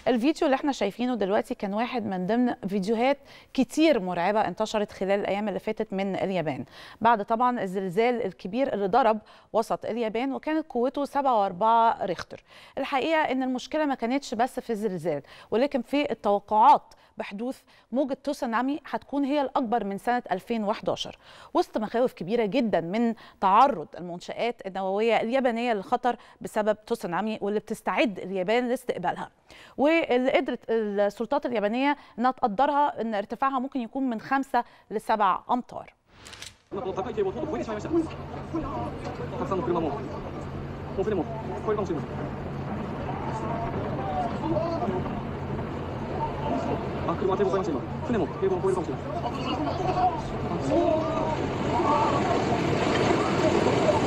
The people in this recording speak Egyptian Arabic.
الفيديو اللي احنا شايفينه دلوقتي كان واحد من ضمن فيديوهات كتير مرعبة انتشرت خلال الأيام اللي فاتت من اليابان بعد طبعا الزلزال الكبير اللي ضرب وسط اليابان وكانت قوته 7.4 ريختر الحقيقة ان المشكلة ما كانتش بس في الزلزال ولكن في التوقعات بحدوث موجة تسونامي هتكون هي الأكبر من سنة 2011 وسط مخاوف كبيرة جدا من تعرض المنشآت النووية اليابانية للخطر بسبب تسونامي واللي بتستعد اليابان لاستقبالها واللي قدرت السلطات اليابانية أنها تقدرها أن ارتفاعها ممكن يكون من 5 ل 7 أمتار 今この高い堤防をとうとう越えてしまいましたたくさんの車ももう船も越えるかもしれませんあ車は堤防越えました今船も堤防を越えるかもしれません